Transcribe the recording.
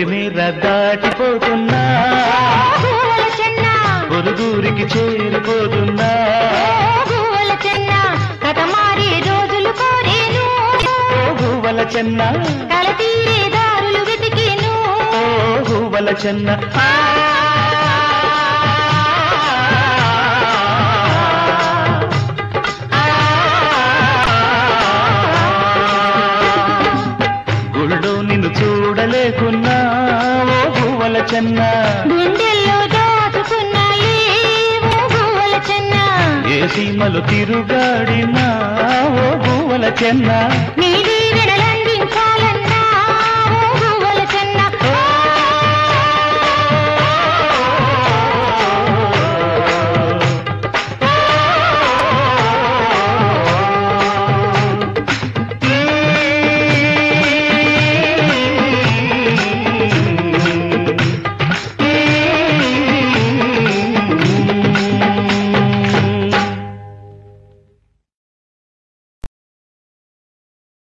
పొలిమేర దాటిపోతున్నా గువ్వల చెన్న పొరుగురికి చేరిపోతున్నా ఓ గువ్వల చెన్న కథ మారే రోజులు కోరేను ఓ గువ్వల చెన్న కల తీరే దారులు వెతికేను ఓ గువ్వల చెన్న గుళ్ళో నిన్ను చూడలేకున్నా ఓ గువ్వల చెన్న గుండెల్లో దాచుకున్నాయి ఓ గువ్వల చెన్న ఏ సీమలు తిరుగాడినా ఓ గువ్వల చెన్న నీలి వెడలన్న